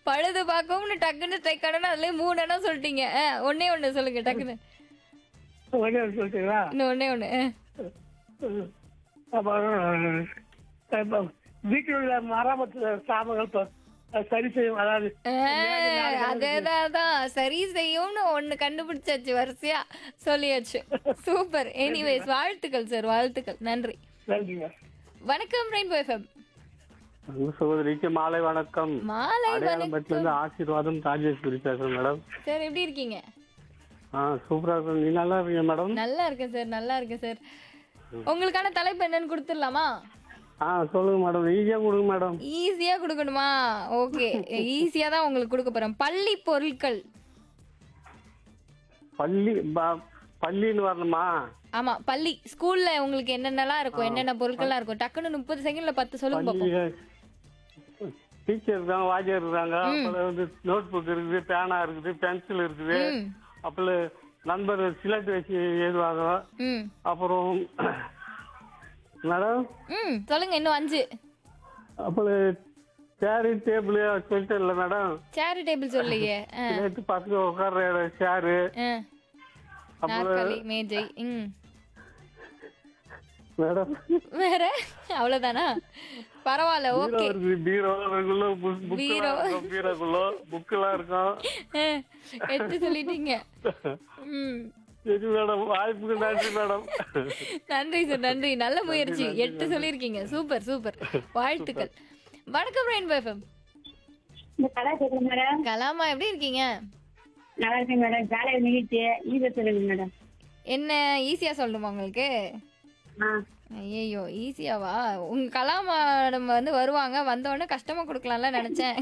பழுது பார்க்கும்னு டக்குன்னு ஸ்ட்ரைக் ஆனா அதுலயே மூணு இடம் சொல்லிட்டீங்க ஆ, ஒண்ணே ஒண்ணு சொல்லுங்க டக்குன்னு ஒரே ஒரு சொல்லிட்டீங்களா இன்னும் ஒண்ணே ஒண்ணு ஆ. அப்புறம் இப்ப வீட்டில் உள்ள மராமத்து சாமங்கள் இப்ப சரி செய்யும் அதாவது ஆ, அதேதான் அதான். சரி செய்யும்னு ஒண்ணு கண்டுபிடிச்சாச்சு வரிசையா சொல்லியாச்சு சூப்பர் எனிவேஸ் வாழ்த்துக்கள் சார் வாழ்த்துக்கள் நன்றி நன்றிங்க வணக்கம் ரெயின்போ எஃப்எம் அன்பு சகோதரிக்கு மாலை வணக்கம் மாலை அடையாளம்பட்டில இருந்து ஆசீர்வாதம் ராஜேஸ்வரி பேசுறேன் மேடம் சார் எப்படி இருக்கீங்க ஆ சூப்பரா இருக்கும் நீ நல்லா இருக்கீங்க மேடம் நல்லா இருக்கேன் சார் நல்லா இருக்கேன் சார் உங்களுக்கான தலைப்பு என்னன்னு கொடுத்துடலாமா ஆ சொல்லுங்க மேடம் ஈஸியா கொடுங்க மேடம் ஈஸியா கொடுக்கணுமா ஓகே ஈஸியா தான் உங்களுக்கு கொடுக்க போறேன் பள்ளி பொருட்கள் பள்ளி ப- பள்ளின்னு வரணுமா ஆமா பள்ளி ஸ்கூல்ல உங்களுக்கு என்னென்னலாம் இருக்கும் என்னென்ன பொருட்கள்லாம் இருக்கும் டக்குன்னு முப்பது செகண்ட்ல பத்து சொல்லுங்க பள்ளி பாப்போம் டீச்சர் இருக்காங்க வாத்தியார் இருக்காங்க அப்புறம் வந்து நோட் புக் இருக்குது பேனா இருக்குது பென்சில் இருக்குது ம் அப்புறம் நண்பர் சிலட்டு வச்சு எழுதுவாங்க ம் அப்புறம் மேடம் ம் சொல்லுங்க இன்னும் அஞ்சு அப்புறம் சேரு டேபிள் சொல்லிட்டு இல்லை மேடம் சேர் டேபிள் சொல்லையே ஆ, சிலட்டு பசங்க உட்கார்ற இடம் சேரு ஆ. அப்புறம் நாற்காலி மேஜை ம் மேடம் வேற அவ்வளவுதானா பரவாயில்ல பீரோ ஓகே இருக்குது பீரோ அதுக்குள்ள புக் பீரோ. இருக்கும் பீரோக்குள்ள புக்கெல்லாம் இருக்கும் எடுத்து சொல்லிட்டீங்க ம் சரி மேடம் வாய்ப்புக்கு நன்றி மேடம் நன்றி சார் நன்றி நல்ல முயற்சி எட்டு சொல்லியிருக்கீங்க சூப்பர் சூப்பர் வாழ்த்துக்கள் வணக்கம் ரெயின்போ எஃப்எம் இந்த கலா கேட்குறேன் மேடம் கலாமா எப்படி இருக்கீங்க நல்லா இருக்கேன் மேடம் ஜாலியாக நிகழ்ச்சி ஈஸியாக சொல்லுங்க மேடம் என்ன ஈஸியா சொல்லணுமா உங்களுக்கு ஆ ஐயோ ஈஸியாவா உங்க கலாமாடம் வந்து வருவாங்க வந்த உடனே கஷ்டமா கொடுக்கலாம்ல நினைச்சேன்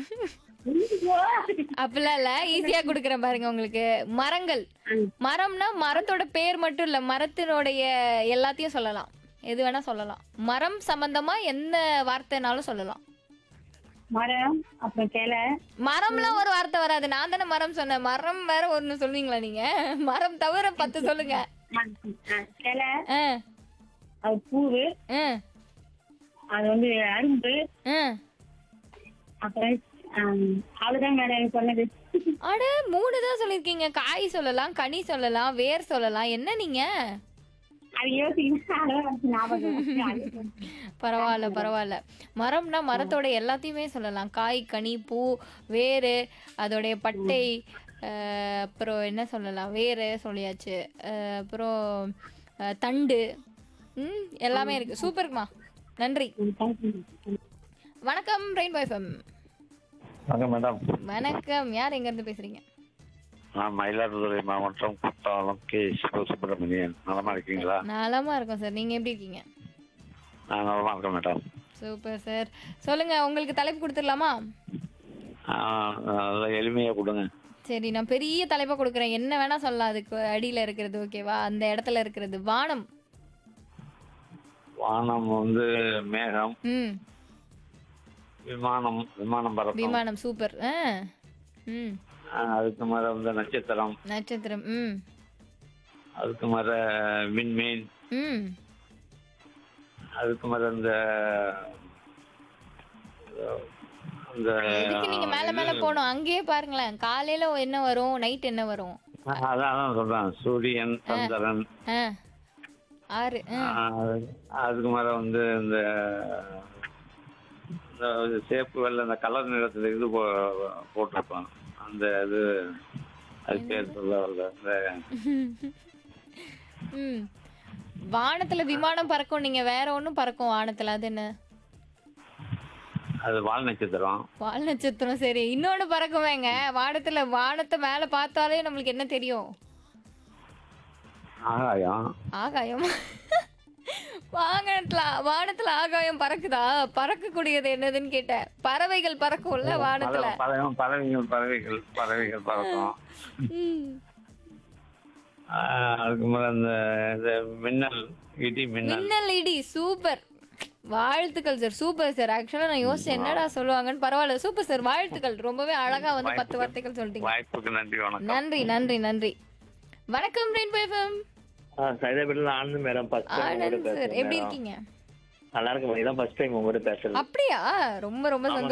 அப்படிலாம் இல்ல ஈஸியா கொடுக்குறேன் பாருங்க உங்களுக்கு மரங்கள் மரம்னா மரத்தோட பேர் மட்டும் இல்ல மரத்தினுடைய எல்லாத்தையும் சொல்லலாம் எது வேணா சொல்லலாம் மரம் சம்பந்தமா என்ன வார்த்தைனாலும் சொல்லலாம் மரம் அப்புறம் கிளை மரம்லாம் ஒரு வார்த்தை வராது நான் தானே மரம் சொன்னேன் மரம் வேற ஒண்ணு சொல்வீங்களா நீங்க மரம் தவிர பத்து சொல்லுங்க ஆ, கிளை ஆ, அது பூவு ஆ, அது வந்து அரும்பு ஆ. அப்புறம் ஆம், அவ்வளவுதான் மேடம் எனக்கு சொன்னது அட மூணு தான் சொல்லிருக்கீங்க காய் சொல்லலாம் கனி சொல்லலாம் வேர் சொல்லலாம் என்ன நீங்க அது யோசிக்கணும் அவ்வளவுதான் எனக்கு ஞாபகம் வருது. பரவாயில்ல பரவாயில்ல மரம்னா மரத்தோட எல்லாத்தையுமே சொல்லலாம் காய் கனி பூ வேறு அதோடைய பட்டை அஹ், அப்புறம் என்ன சொல்லலாம் வேறு சொல்லியாச்சு அஹ், அப்புறம் அஹ், தண்டு ம் எல்லாமே இருக்கு சூப்பர்மா நன்றி ம், thank you. வணக்கம் ரெயின்போ எஃப்எம் வாங்க மேடம் வணக்கம் யார் எங்க இருந்து பேசுறீங்க நான் மயிலாடுதுறை மாவட்டம் குத்தாலம் கே சிவசுப்பிரமணியன் நலமா இருக்கீங்களா நலமா இருக்கோம் சார் நீங்க எப்படி இருக்கீங்க நான் நலமா இருக்கேன் மேடம் சூப்பர் சார் சொல்லுங்க உங்களுக்கு தலைப்பு கொடுத்துடலாமா நல்லா எளிமையா கொடுங்க சரி நான் பெரிய தலைப்பா கொடுக்குறேன் என்ன வேணா சொல்லலாம் அதுக்கு அடியில இருக்கிறது ஓகேவா அந்த இடத்துல இருக்கிறது வானம் வானம் வந்து மேகம் ம் விமானம் விமானம் பறக்கும் விமானம் சூப்பர் ஆ ம் ஆ, அதுக்கு மேல வந்து நட்சத்திரம் நட்சத்திரம் ம் அதுக்கு மேல விண்மீன் ம் அதுக்கு மேல இந்த இந்த எதுக்கு நீங்க மேல மேல போகணும் அங்கேயே பாருங்களேன் காலையில என்ன வரும் நைட் என்ன வரும் அதான் அதான் சொல்றேன் சூரியன் சந்திரன் ஆ ஆறு ஆ ஆ, அதுக்கு மேல வந்து இந்த இந்த சேப்பு வெள்ள இந்த கலர் நிறத்துல இது போ- போட்டிருப்பான் அந்த இது அது பேர் சொல்ல வரல இந்த ம் வானத்துல விமானம் பறக்கும் நீங்க வேற ஒண்ணும் பறக்கும் வானத்துல அது என்ன அது வால் நட்சத்திரம் வால் நட்சத்திரம் சரி இன்னொன்னு பறக்குமேங்க வானத்துல வானத்தை மேல பார்த்தாலே நம்மளுக்கு என்ன தெரியும் ஆகாயம் ஆகாயம் வானத்துல வானத்துல ஆகாயம் பறக்குதா பறக்கக்கூடியது என்னதுன்னு கேட்டேன் பறவைகள் பறக்கும்ல வானத்துல பறவை பறவைகள் பறவைகள் பறவைகள் பறக்கும் ம். ஆ, அதுக்கு மேல இந்த இந்த மின்னல் இடி மின்னல் மின்னல் இடி சூப்பர் வாழ்த்துக்கள் சார் சூப்பர் சார் ஆக்சுவலா நான் யோசிச்சேன் என்னடா சொல்லுவாங்கன்னு பரவாயில்ல சூப்பர் சார் வாழ்த்துக்கள் ரொம்பவே அழகா வந்து பத்து வார்த்தைகள் சொல்லிட்டீங்க வாய்ப்புக்கு நன்றி வணக்கம் நன்றி நன்றி நன்றி வணக்கம் ரெயின்போ எஃப்எம் சைதாபேட்டில் ஆனந்த் மேடம் ஃபர்ஸ்ட் டைம் உங்கள்கிட்ட ஆனந்த் சார் பேசுறேன் எப்படி மேடம். இருக்கீங்க நல்லா இருக்கு மேடம் இதான் ஃபர்ஸ்ட் டைம் உங்கள்கிட்ட பேசுறது அப்படியா ரொம்ப ரொம்ப சந்தோஷம்